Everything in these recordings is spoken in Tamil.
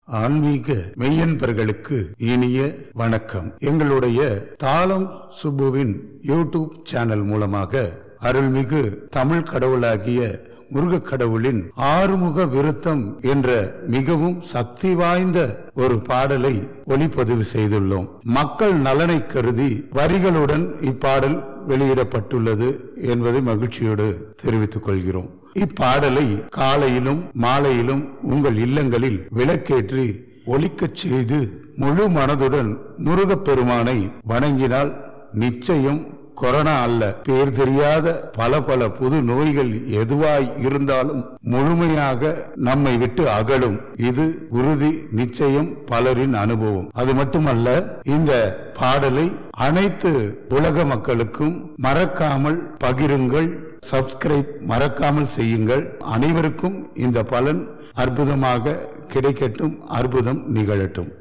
ஆன்மீக மெய்யன்பர்களுக்கு இனிய வணக்கம் எங்களுடைய தாளம் சுப்புவின் யூடியூப் சேனல் மூலமாக அருள்மிகு தமிழ் கடவுளாகிய முருகக் கடவுளின் ஆறுமுக விருத்தம் என்ற மிகவும் சக்தி வாய்ந்த ஒரு பாடலை ஒளிப்பதிவு செய்துள்ளோம் மக்கள் நலனை கருதி வரிகளுடன் இப்பாடல் வெளியிடப்பட்டுள்ளது என்பதை மகிழ்ச்சியோடு தெரிவித்துக் கொள்கிறோம் இப்பாடலை காலையிலும் மாலையிலும் உங்கள் இல்லங்களில் விளக்கேற்றி ஒலிக்கச் செய்து முழு மனதுடன் முருகப் பெருமானை வணங்கினால் நிச்சயம் கொரோனா அல்ல பேர் தெரியாத பல பல புது நோய்கள் எதுவாய் இருந்தாலும் முழுமையாக நம்மை விட்டு அகலும் இது உறுதி நிச்சயம் பலரின் அனுபவம் அது மட்டுமல்ல இந்த பாடலை அனைத்து உலக மக்களுக்கும் மறக்காமல் பகிருங்கள் சப்ஸ்கிரைப் மறக்காமல் செய்யுங்கள் அனைவருக்கும் இந்த பலன் அற்புதமாக கிடைக்கட்டும் அற்புதம் நிகழட்டும்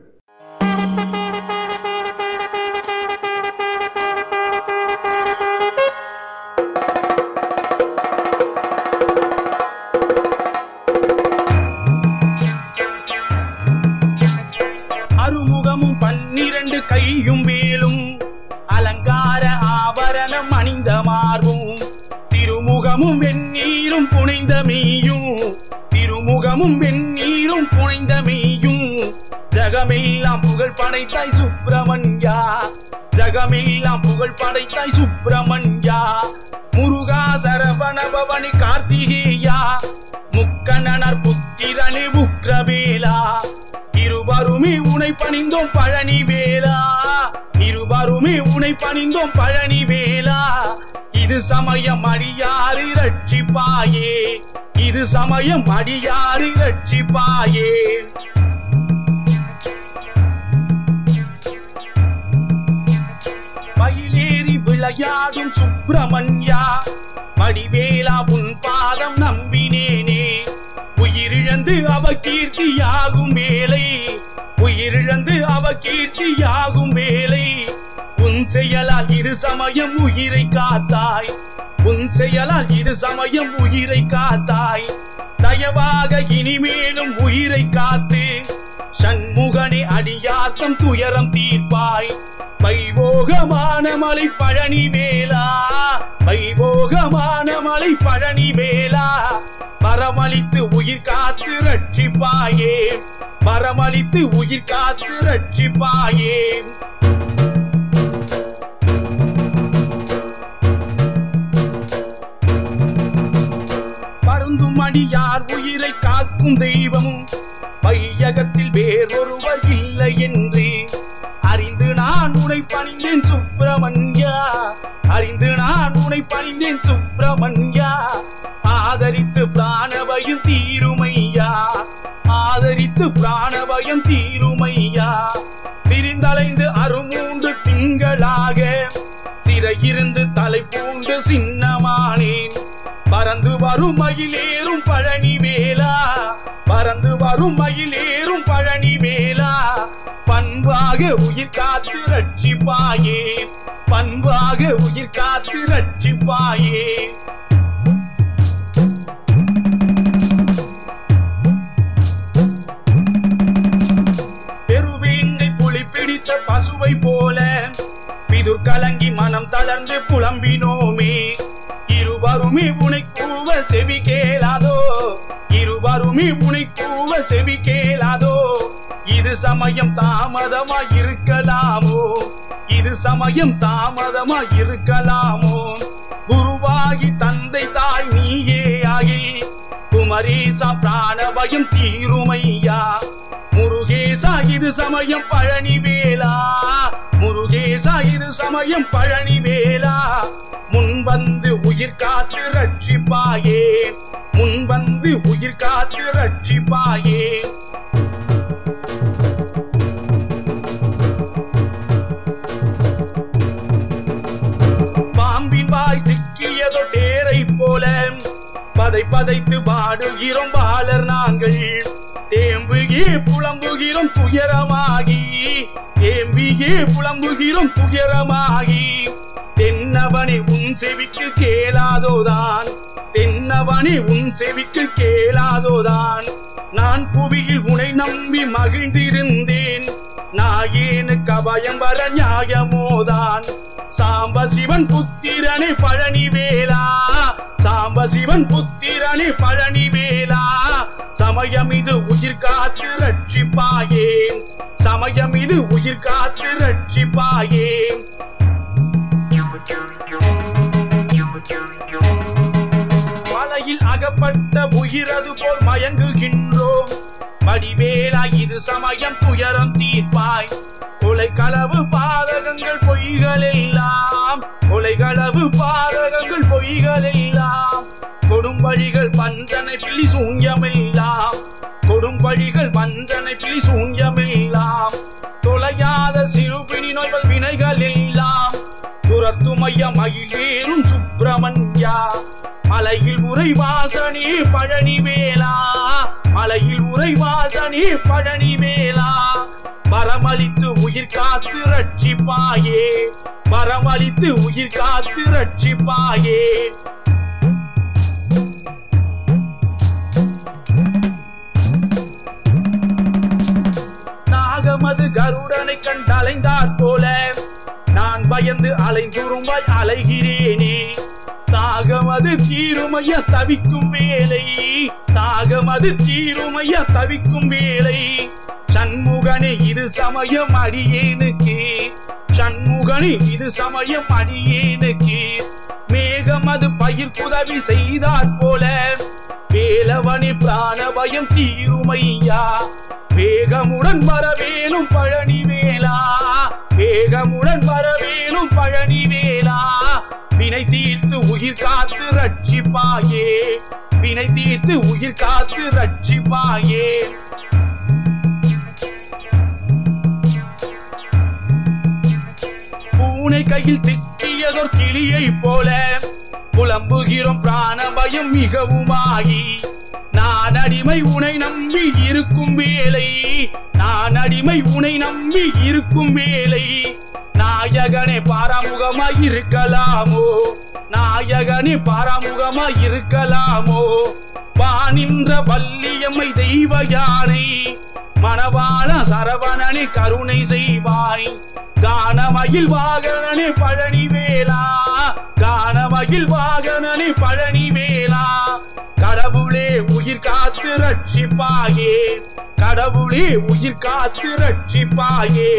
அருமுகமும் பன்னிரண்டு கையும் வேலும் அலங்கார ஆபரணம் அணிந்த மார்பும் திருமுகமும் வெந்நீரும் புனைந்த மெய்யும் திருமுகமும் வெந்நீரும் புனைந்த மெய்யும் ஜகமெல்லாம் புகழ் படைத்தாய் சுப்பிரமணியா ஜகமெல்லாம் புகழ் படைத்தாய் சுப்பிரமணியா முருகா சரவண பவனி கார்த்திகேயா முக்கண்ணனர் புத்திரனே உக்ரவேலா இருவருமே உனை பணிந்தோம் பழனி வேலா இருவருமே உனை பணிந்தோம் பழனி வேலா இது சமயம் அடியாறு ரட்சிப்பாயே இது சமயம் அடியாறு ரட்சிப்பாயே மயிலேறி விளையாடும் சுப்பிரமணியா மடிவேலா உன் பாதம் நம்பினேனே உயிரிழந்து அவ கீர்த்தியாகும் வேலை உயிரிழந்து அவ கீர்த்தியாகும் வேலை உன் செயலால் இரு சமயம் உயிரை காத்தாய் உன் செயலால் இரு சமயம் உயிரை காத்தாய் தயவாக இனிமேலும் உயிரை காத்து சண்முகனே அடியாத்தம் துயரம் தீர்ப்பாய் வைபோகமான மலை பழனி வேலா வைபோகமான மலை பழனி வேலா வரமளித்து உயிர் காத்து ரட்சிப்பாயே வரமளித்து உயிர் காத்து ரட்சிப்பாயே பருந்தும் அடியார் உயிரை காக்கும் தெய்வமும் வையகத்தில் வேறொருவர் இல்லை என்று அறிந்து நான் உனை பணிந்தேன் சுப்பிரமணியா அறிந்து நான் உனை பணிந்தேன் சுப்பிரமணியா ஆதரித்து பிராணபயம் தீருமையா ஆதரித்து பிராணபயம் தீருமையா திரிந்தலைந்து அருமூன்று திங்களாக சிறையிருந்து தலை பூண்டு சின்னமானேன் பறந்து வரும் மயிலேறும் பழனி வேலா பறந்து வரும் மயிலேறும் பழனி வேலா பண்பாக உயிர் காத்து ரட்சிப்பாயே பண்பாக உயிர் காத்து ரட்சிப்பாயே பெருவேங்கை புலி பிடித்த பசுவை போல பிதுர் கலங்கி மனம் தளர்ந்து புலம்பினோமே இருவருமே உனை கூவ செவி கேளாதோ இருவருமே உனை கூவ செவி கேளாதோ இது சமயம் தாமதமா இருக்கலாமோ இது சமயம் தாமதமா இருக்கலாமோ குருவாகி தந்தை தாய் நீயே ஆகி குமரேசா பிராணபயம் தீருமையா முருகேசா இது சமயம் பழனி வேலா முருகேசா இது சமயம் பழனி வேலா முன் வந்து உயிர் காத்து ரட்சிப்பாயே முன் வந்து உயிர் காத்து ரட்சிப்பாயே பாம்பின் வாய் சிக்கியதோ தேரை போல பதை பதைத்து பாடுகிறோம் பாலர் நாங்கள் தேம்புகே புலம்புகிறோம் துயரமாகி தேம்பியே புலம்புகிறோம் துயரமாகி தென்னவ தென்னவனே உன் செவிக்கு கேளாதோதான் தென்னவனே உன் செவிக்கு கேளாதோதான் நான் புவியில் உனை நம்பி மகிழ்ந்திருந்தேன் நாயேனுக்கு அபயம் வர நியாயமோதான் சாம்ப சிவன் புத்திரனே பழனி வேளா சாம்ப சிவன் புத்திரனே பழனி வேளா சமயம் இது உயிர் காத்து ரட்சிப்பாயே சமயம் இது உயிர் காத்து ரட்சிப்பாயே மலையில் அகப்பட்ட உயிரது போல் மயங்குகின்றோம் வடிவேலா இது சமயம் துயரம் தீர்ப்பாய் கொலை களவு பாதகங்கள் பொய்கள் எல்லாம் கொலை களவு பாதகங்கள் பொய்கள் எல்லாம் கொடும்பழிகள் பஞ்சனை பிள்ளி சூன்யமெல்லாம் கொடும்பழிகள் வஞ்சனை பிள்ளி சூன்யமெல்லாம் தொலையாத சிறுபிணி நோய்கள் வினைகள் எல்லாம் துரத்துமைய மயிலேறும் சுப்பிரமணியா மலையில் உறைவாசனே பழனி வேளா மலையில் உறைவாசனே பழனி வேளா வரமளித்து உயிர் காத்து ரட்சிப்பாயே வரமளித்து உயிர் காத்து ரட்சிப்பாயே நாகமது கருடனை கண்டலைந்தாற் போல நான் பயந்து அலைந்துருமாய் அலைகிறேனே தாகமது தீருமைய தவிக்கும் வேலை தாகமது தீருமைய தவிக்கும் வேலை சண்முகனே இது சமயம் அடியேனுக்கு சண்முகனே இது சமயம் அடியேனுக்கு மேகமது பயிர் புதவி செய்தாற் போல வேலவனி பிராண பயம் தீருமையா வேகமுடன் வரவேணும் பழனி வேளா வேகமுடன் வரவேணும் பழனி வேளா வினை தீர்த்து உயிர் காத்து ரட்சிப்பாயே வினை தீர்த்து உயிர் காத்து ரட்சிப்பாயே பூனை கையில் சிக்கியதோர் கிளியை போல புலம்புகிறோம் பிராண பயம் மிகவுமாகி நான் அடிமை உனை நம்பி இருக்கும் வேலை நான் அடிமை உனை நம்பி இருக்கும் வேலை நாயகனே பாராமுகமாய் இருக்கலாமோ நாயகனே பாராமுகமாய் இருக்கலாமோ வானின்ற வள்ளியம்மை தெய்வ யானை மணவாள சரவணனே கருணை செய்வாய் கானமயில் வாகனனே பழனி வேளா கானமயில் வாகனனே பழனி வேளா கடவுளே உயிர் காத்து ரட்சிப்பாயே கடவுளே உயிர் காத்து ரட்சிப்பாயே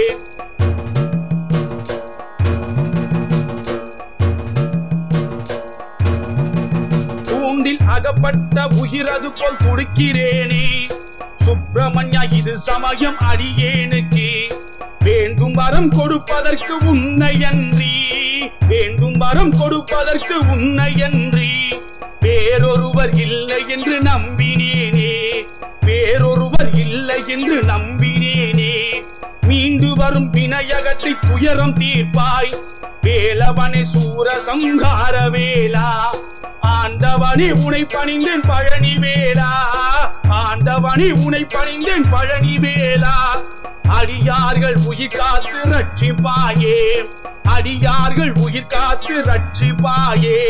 கூண்டில் அகப்பட்ட உயிரது போல் துடிக்கிறேனே சுப்பிரமணியா இது சமயம் அடியேனுக்கு வேண்டும் வரம் கொடுப்பதற்கு உன்னையன்றி வேண்டும் வரம் கொடுப்பதற்கு உன்னையன்றி வேறொருவர் இல்லை என்று நம்பினேனே வேறொருவர் இல்லை என்று நம்பினேனே மீண்டு வரும் வினயகத்தை துயரம் தீர்ப்பாய் வேலவனே சூர சங்கார வேலா ஆண்டவனே உனை பணிந்தேன் பழனி வேலா ஆண்டவனே உனை பணிந்தேன் பழனி வேலா அடியார்கள் உயிர் காத்து ரட்சிப்பாயே அடியார்கள் உயிர் காத்து ரட்சிப்பாயே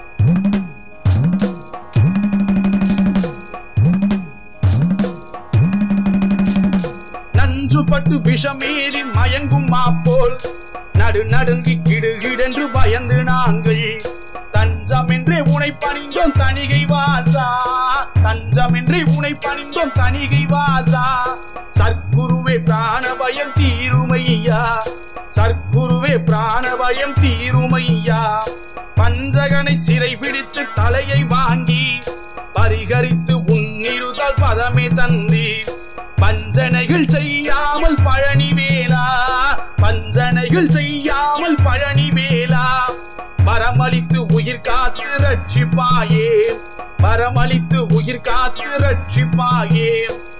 நஞ்சுபட்டு விஷமேறி மயங்கும் மாப்போல் நடு நடுங்கி கிடுகிடென்று பயந்து நாங்கள் தஞ்சமென்றே உனை பணிந்தோம் தணிகை வாசா தஞ்சமென்றே உனை பணிந்தோம் தணிகை வாசா சர்க்குருவே பிராண பயம் தீருமையா சர்க்குருவே பிராண பயம் தீருமையா பஞ்சகனை சிறை பிடித்து தலையை வாங்கி பரிகரித்து உன்னிருதால் பதமே தந்தி பஞ்சனைகள் செய்யாமல் பழனி வேலா பஞ்சனைகள் செய்யாமல் பழனி வேலா வரமளித்து உயிர் காத்து ரட்சிப்பாயே வரமளித்து உயிர் காத்து ரட்சிப்பாயே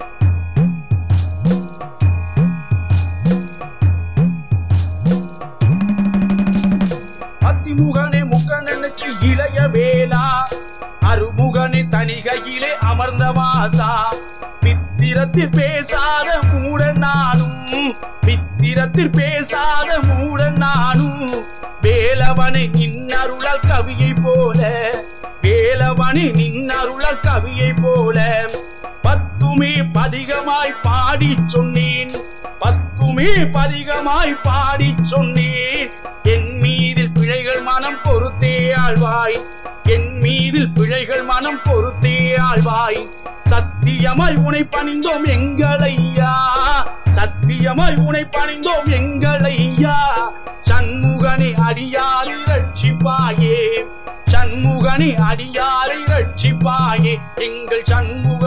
அத்திமுகனே முகனனுக்கு இளைய வேலா அருமுகனே தனிகையிலே அமர்ந்த வாசா பித்திரத்தில் பேசாத மூடன் நானும் பித்திரத்தில் பேசாத மூடன் நானும் வேல வேலவனை நின்னருளால் கவியை போல வேலவனை நின்னருளால் கவியை போல பத்துமே பதிகமாய் பாடி சொன்னேன் பத்துமே பதிகமாய் பாடி சொன்னேன் என் மீதில் பிழைகள் மனம் பொறுத்தே ஆழ்வாய் என் மீதில் பிழைகள் மனம் பொறுத்தே ஆழ்வாய் சத்தியமாய் உனை பணிந்தோம் எங்களையா சத்தியமாய் உனை பணிந்தோம் எங்களையா சண்முகனை அடியாரை ரட்சிப்பாயே சண்முகனை அடியாரை ரட்சிப்பாயே எங்கள் சண்முக